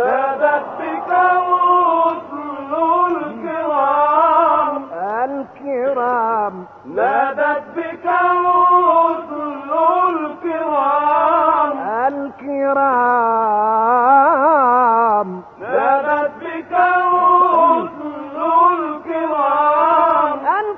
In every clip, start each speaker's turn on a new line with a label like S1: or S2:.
S1: نادت بك رسل الكرام
S2: الكرام
S1: نادت بك رسل الكرام
S2: الكرام
S1: نادت بك رسل الكرام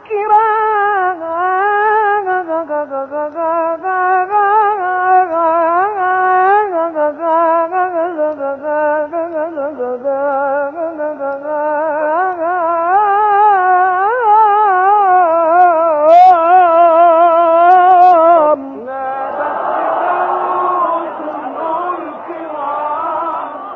S2: الكرام
S1: نادت بك رسل الكرام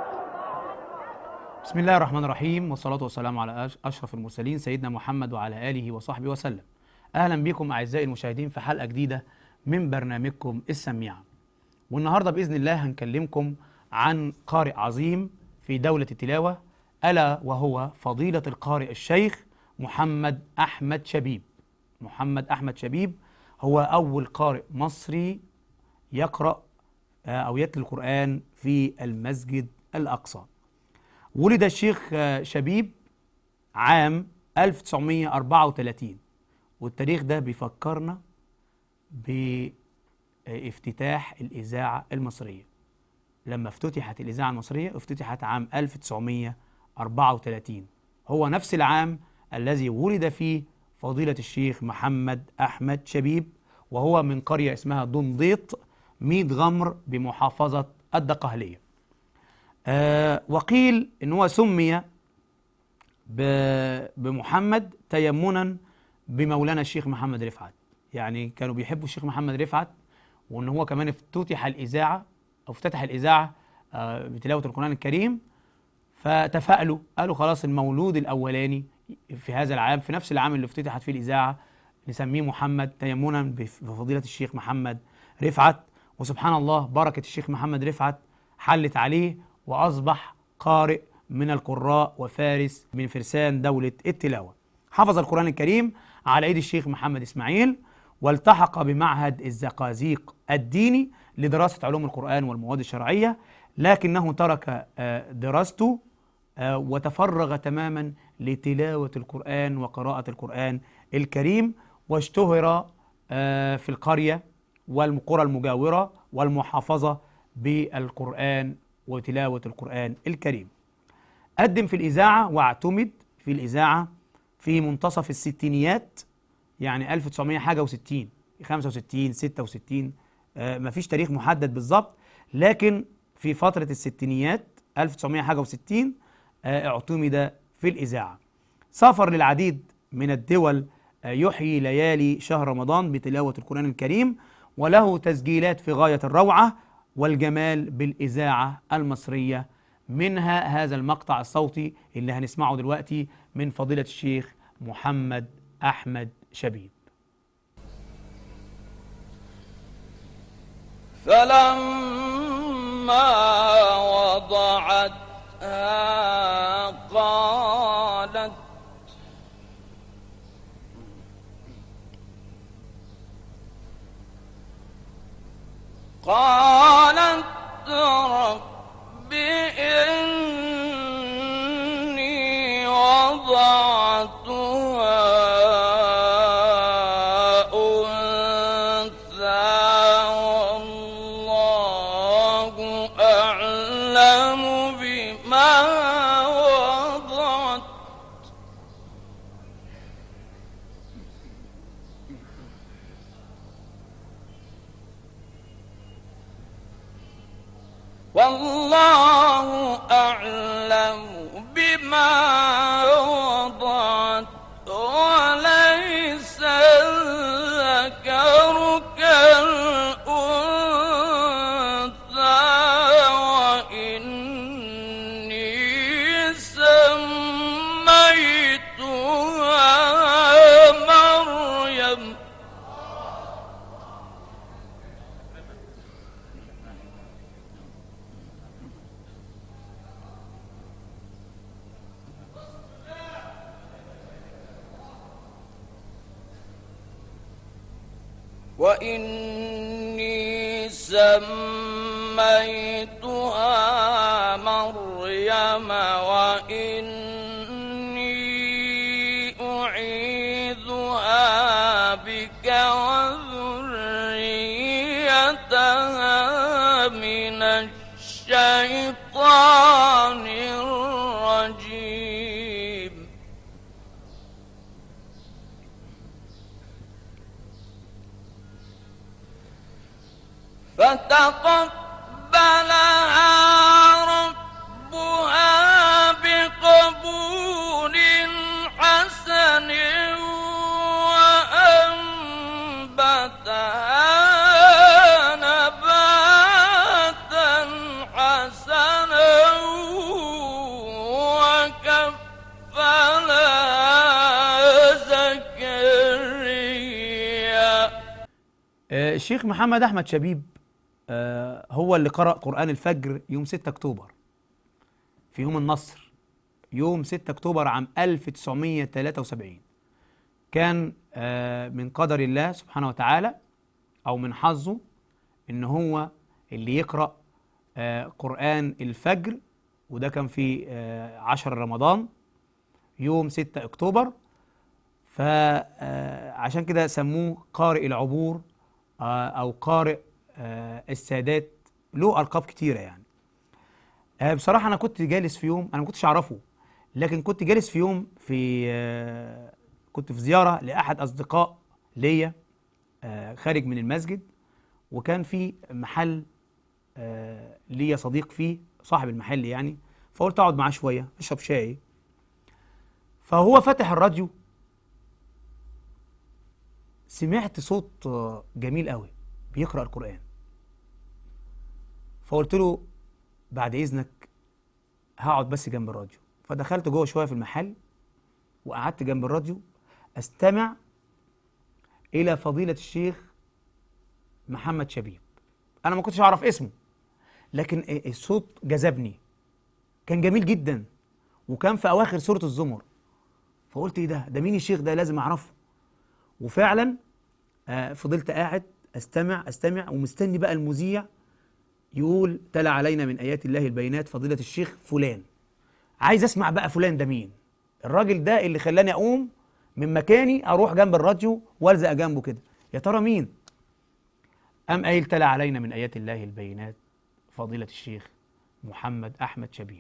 S3: بسم الله الرحمن الرحيم والصلاة والسلام على أش- أشرف المرسلين سيدنا محمد وعلى آله وصحبه وسلم أهلا بكم أعزائي المشاهدين في حلقة جديدة من برنامجكم السميعة والنهاردة بإذن الله هنكلمكم عن قارئ عظيم في دولة التلاوة ألا وهو فضيلة القارئ الشيخ محمد أحمد شبيب محمد أحمد شبيب هو أول قارئ مصري يقرأ آه، أو يتلو القرآن في المسجد الأقصى ولد الشيخ آه، شبيب عام 1934 والتاريخ ده بيفكرنا بافتتاح الإذاعة المصرية لما افتتحت الإذاعة المصرية افتتحت عام 1934 هو نفس العام الذي ولد فيه فضيلة الشيخ محمد أحمد شبيب وهو من قرية اسمها دنديط ميت غمر بمحافظة الدقهلية آه وقيل ان هو سمي ب- بمحمد تيمنا بمولانا الشيخ محمد رفعت يعني كانوا بيحبوا الشيخ محمد رفعت وان هو كمان افتتح الاذاعه او افتتح الاذاعه آه بتلاوه القران الكريم فتفائلوا قالوا خلاص المولود الاولاني في هذا العام في نفس العام اللي افتتحت فيه الاذاعه نسميه محمد تيمنا بف- بفضيله الشيخ محمد رفعت وسبحان الله بركه الشيخ محمد رفعت حلت عليه واصبح قارئ من القراء وفارس من فرسان دوله التلاوه. حفظ القران الكريم على ايد الشيخ محمد اسماعيل والتحق بمعهد الزقازيق الديني لدراسه علوم القران والمواد الشرعيه لكنه ترك آه، دراسته آه، وتفرغ تماما لتلاوه القران وقراءه القران الكريم واشتهر آه، في القريه والقرى المجاوره والمحافظه بالقران وتلاوه القران الكريم. قدم في الاذاعه واعتمد في الاذاعه في منتصف الستينيات يعني 1900 حاجه و60 65 66 آه مفيش تاريخ محدد بالظبط لكن في فتره الستينيات 1900 حاجه و60 آه اعتمد في الاذاعه. سافر للعديد من الدول آه يحيي ليالي شهر رمضان بتلاوه القران الكريم وله تسجيلات في غايه الروعه والجمال بالاذاعه المصريه منها هذا المقطع الصوتي اللي هنسمعه دلوقتي من فضيله الشيخ محمد احمد شبيب.
S4: فلما وضعتها قالت قالت رب إني وضعتها أنثى والله أعلم بما وضعت والله أعلم بما وضعت وليس الذكر كالأنثى وإني سميتها مريم وإني سميتها مريم وإني أعيذها بك وذريتها من الشيطان الرجيم فتقبلها ربها بقبول حسن وأنبتها نباتا حسنا وكفلها زكريا
S3: آه، الشيخ محمد احمد شبيب آه، هو اللي قرأ قرآن الفجر يوم 6 اكتوبر في يوم النصر يوم 6 اكتوبر عام 1973 كان آه، من قدر الله سبحانه وتعالى او من حظه ان هو اللي يقرأ آه، قرآن الفجر وده كان في آه، 10 رمضان يوم 6 اكتوبر فعشان كده سموه قارئ العبور آه، او قارئ آه، السادات له القاب كتيره يعني آه، بصراحه انا كنت جالس في يوم انا ما كنتش اعرفه لكن كنت جالس في يوم في آه، كنت في زياره لاحد اصدقاء ليا آه، خارج من المسجد وكان في محل آه، ليا صديق فيه صاحب المحل يعني فقلت اقعد معاه شويه اشرب شاي فهو فتح الراديو سمعت صوت آه، جميل قوي بيقرأ القرآن فقلت له بعد إذنك هقعد بس جنب الراديو فدخلت جوه شوية في المحل وقعدت جنب الراديو أستمع إلى فضيلة الشيخ محمد شبيب أنا ما كنتش أعرف اسمه لكن الصوت جذبني كان جميل جدا وكان في أواخر سورة الزمر فقلت إيه ده ده مين الشيخ ده لازم أعرفه وفعلا آه، فضلت قاعد استمع استمع ومستني بقى المذيع يقول تلا علينا من ايات الله البينات فضيله الشيخ فلان عايز اسمع بقى فلان ده مين الراجل ده اللي خلاني اقوم من مكاني اروح جنب الراديو والزق جنبه كده يا ترى مين ام قايل تلا علينا من ايات الله البينات فضيله الشيخ محمد احمد شبيب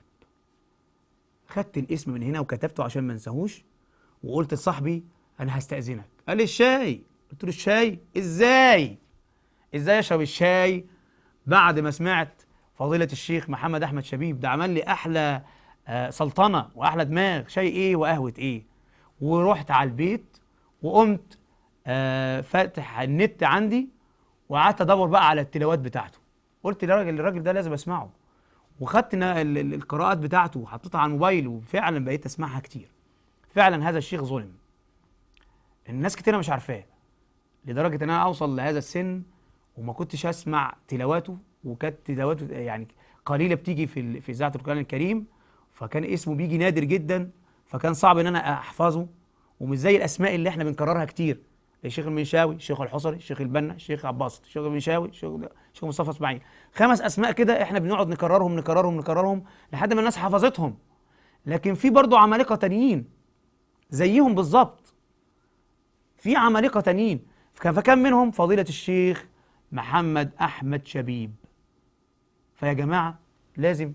S3: خدت الاسم من هنا وكتبته عشان ما انساهوش وقلت لصاحبي انا هستأذنك قال لي الشاي قلت له الشاي ازاي ازاي اشرب الشاي بعد ما سمعت فضيلة الشيخ محمد احمد شبيب ده عمل لي احلى آه، سلطنة واحلى دماغ شاي ايه وقهوة ايه ورحت على البيت وقمت آه، فاتح النت عندي وقعدت ادور بقى على التلاوات بتاعته قلت للراجل الراجل ده لازم اسمعه وخدت نا- ال- ال- القراءات بتاعته وحطيتها على الموبايل وفعلا بقيت اسمعها كتير فعلا هذا الشيخ ظلم الناس كتيرة مش عارفاه لدرجة ان انا اوصل لهذا السن وما كنتش اسمع تلاواته وكانت تلاواته يعني قليلة بتيجي في ال- في اذاعة القرآن الكريم فكان اسمه بيجي نادر جدا فكان صعب ان انا احفظه ومش زي الاسماء اللي احنا بنكررها كتير الشيخ المنشاوي الشيخ الحصري الشيخ البنا الشيخ عباس الشيخ المنشاوي الشيخ الشيخ مصطفى اسماعيل خمس اسماء كده احنا بنقعد نكررهم نكررهم نكررهم لحد ما الناس حفظتهم لكن في برضو عمالقة تانيين زيهم بالظبط في عمالقة تانيين فكان فكان منهم فضيلة الشيخ محمد أحمد شبيب فيا جماعة لازم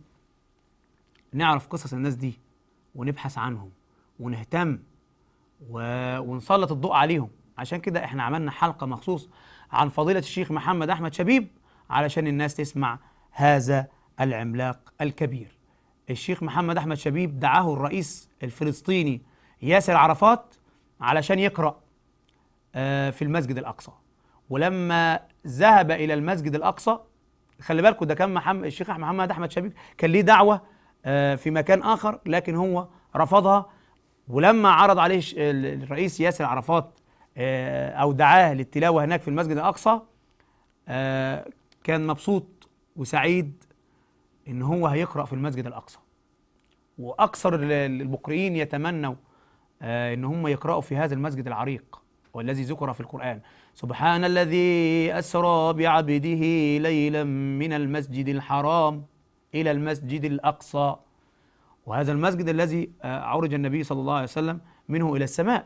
S3: نعرف قصص الناس دي ونبحث عنهم ونهتم و... ونسلط الضوء عليهم عشان كده احنا عملنا حلقة مخصوص عن فضيلة الشيخ محمد أحمد شبيب علشان الناس تسمع هذا العملاق الكبير الشيخ محمد أحمد شبيب دعاه الرئيس الفلسطيني ياسر عرفات علشان يقرأ آه، في المسجد الأقصى ولما ذهب إلى المسجد الأقصى خلي بالكم ده كان محمد الشيخ محمد أحمد شبيب كان ليه دعوة آه، في مكان آخر لكن هو رفضها ولما عرض عليه ش- ال- الرئيس ياسر عرفات آه، أو دعاه للتلاوة هناك في المسجد الأقصى آه، كان مبسوط وسعيد إن هو هيقرأ في المسجد الأقصى واكثر ال- ال- المقرئين يتمنوا آه، ان هم يقراوا في هذا المسجد العريق والذي ذكر في القران سبحان الذي اسرى بعبده ليلا من المسجد الحرام الى المسجد الاقصى وهذا المسجد الذي آه، عرج النبي صلى الله عليه وسلم منه إلى السماء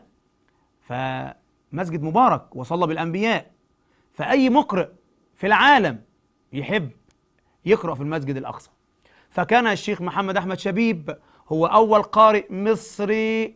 S3: فمسجد مبارك وصلى بالأنبياء فأي مقرئ في العالم يحب يقرأ في المسجد الأقصى فكان الشيخ محمد أحمد شبيب هو أول قارئ مصري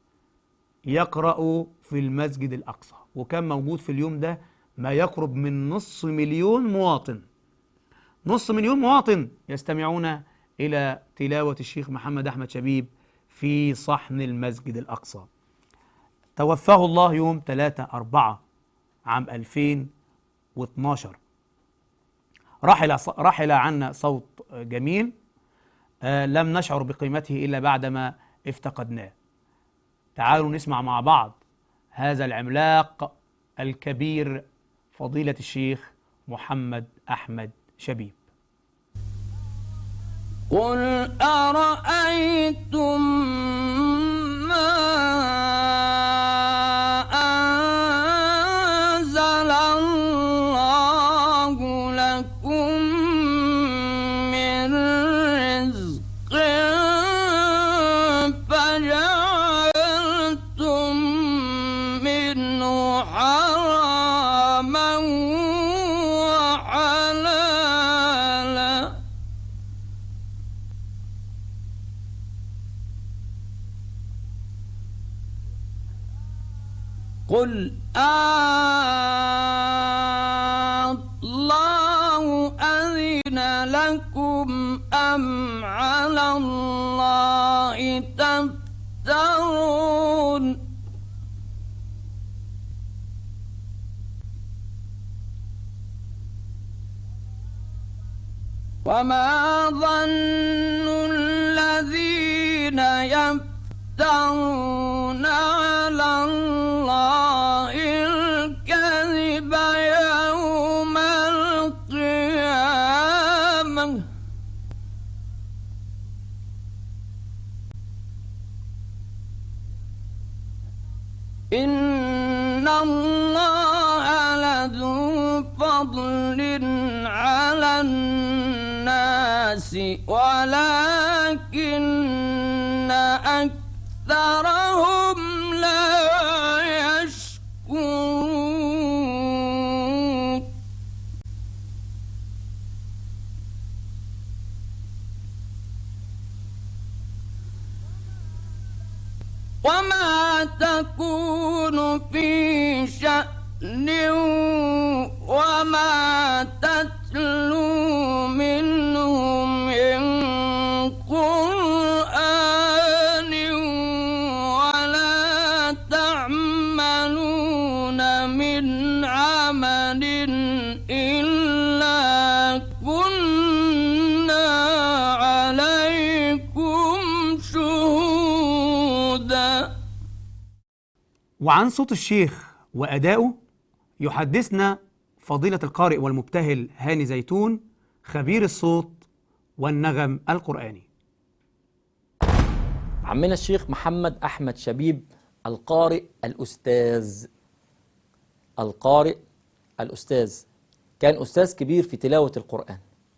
S3: يقرأ في المسجد الأقصى وكان موجود في اليوم ده ما يقرب من نصف مليون مواطن نصف مليون مواطن يستمعون إلى تلاوة الشيخ محمد أحمد شبيب في صحن المسجد الأقصى توفاه الله يوم 3 4 عام 2012 رحل رحل عنا صوت جميل آه، لم نشعر بقيمته إلا بعدما افتقدناه تعالوا نسمع مع بعض هذا العملاق الكبير فضيلة الشيخ محمد أحمد شبيب
S4: قل أرأيتم ما أنزل الله لكم من رزق فجعلتم منه حراما وحلالا قل الله أذن لكم أم على الله تفترون وما ظن الذين يفترون على الله الكذب يوم القيامة إن الله لذو فضل على الناس ولكن أكثرهم لا يشكرون وما تكون في شأن وما تتلو منه من قرآن ولا تعملون من عمل إلا كنا عليكم شهودا
S3: وعن صوت الشيخ وأدائه يحدثنا فضيلة القارئ والمبتهل هاني زيتون خبير الصوت والنغم القرآني
S5: عمنا الشيخ محمد أحمد شبيب القارئ الأستاذ القارئ الأستاذ كان أستاذ كبير في تلاوة القرآن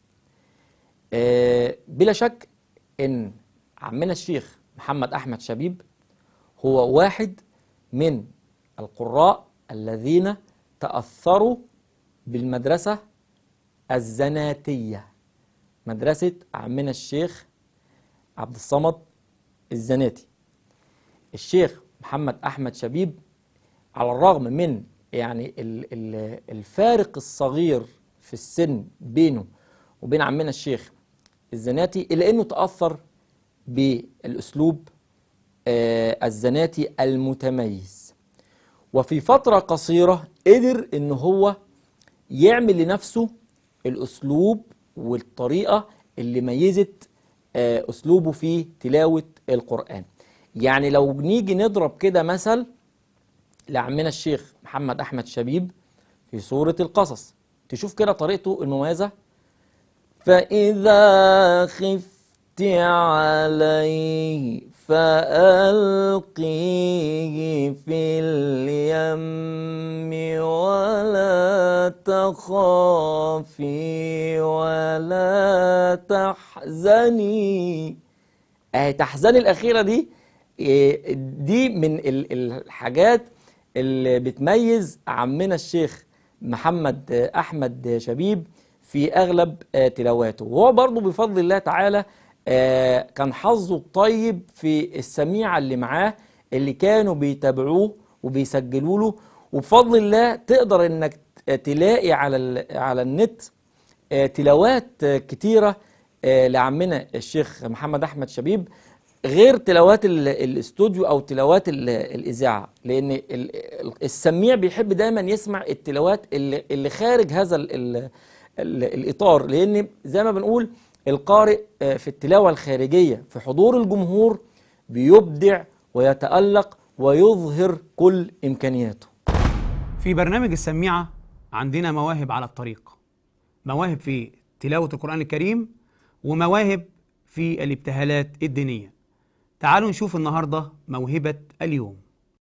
S5: آه، بلا شك إن عمنا الشيخ محمد أحمد شبيب هو واحد من القراء الذين تأثروا بالمدرسة الزناتية مدرسة عمنا الشيخ عبد الصمد الزناتي الشيخ محمد أحمد شبيب على الرغم من يعني ال- ال- الفارق الصغير في السن بينه وبين عمنا الشيخ الزناتي إلا أنه تأثر بالأسلوب آه، الزناتي المتميز وفي فترة قصيرة قدر ان هو يعمل لنفسه الاسلوب والطريقة اللي ميزت آه، اسلوبه في تلاوة القرآن يعني لو نيجي نضرب كده مثل لعمنا الشيخ محمد احمد شبيب في سورة القصص تشوف كده طريقته المميزة فإذا خفت عليه فألقيه في اليم ولا تخافي ولا تحزني اهي تحزني الاخيره دي إيه، دي من ال- الحاجات اللي بتميز عمنا الشيخ محمد آه، احمد شبيب في اغلب آه، تلاواته وهو برضه بفضل الله تعالى آه، كان حظه طيب في السميعه اللي معاه اللي كانوا بيتابعوه وبيسجلوا له وبفضل الله تقدر انك تلاقي على ال- على النت آه، تلاوات آه، كتيرة آه، لعمنا الشيخ محمد أحمد شبيب غير تلاوات ال- الاستوديو أو تلاوات ال- الإذاعة لأن ال- ال- السميع بيحب دايما يسمع التلاوات اللي, اللي خارج هذا ال ال ال الإطار لأن زي ما بنقول القارئ آه، في التلاوة الخارجية في حضور الجمهور بيبدع ويتألق ويظهر كل إمكانياته
S3: في برنامج السميعة عندنا مواهب على الطريق مواهب في تلاوة القرآن الكريم ومواهب في الابتهالات الدينية تعالوا نشوف النهاردة موهبة اليوم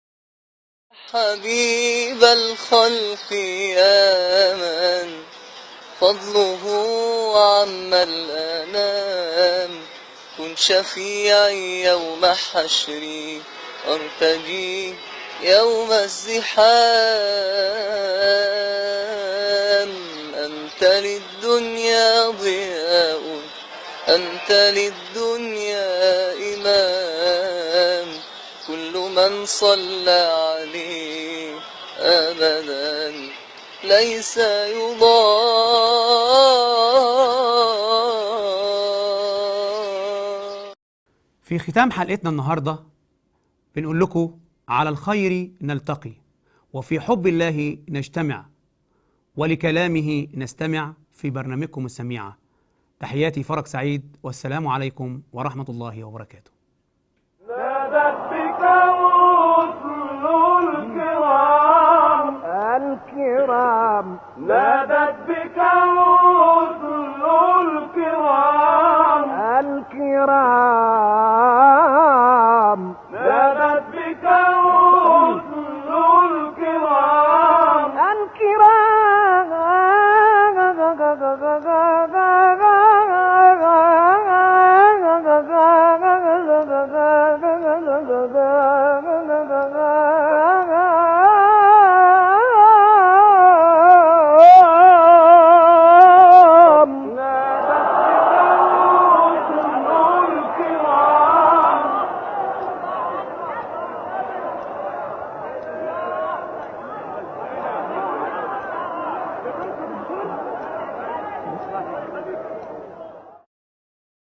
S6: حبيب الخلق يا من فضله عم الأنام كن شفيعي يوم حشري أرتجي يوم الزحام أنت للدنيا ضياء أنت للدنيا إمام كل من صلى عليه أبدا ليس يضام
S3: في ختام حلقتنا النهاردة بنقول لكم على الخير نلتقي وفي حب الله نجتمع ولكلامه نستمع في برنامجكم السميعة تحياتي فرج سعيد والسلام عليكم ورحمة الله وبركاته
S1: نادت بك رسل الكرام
S2: الكرام
S1: نادت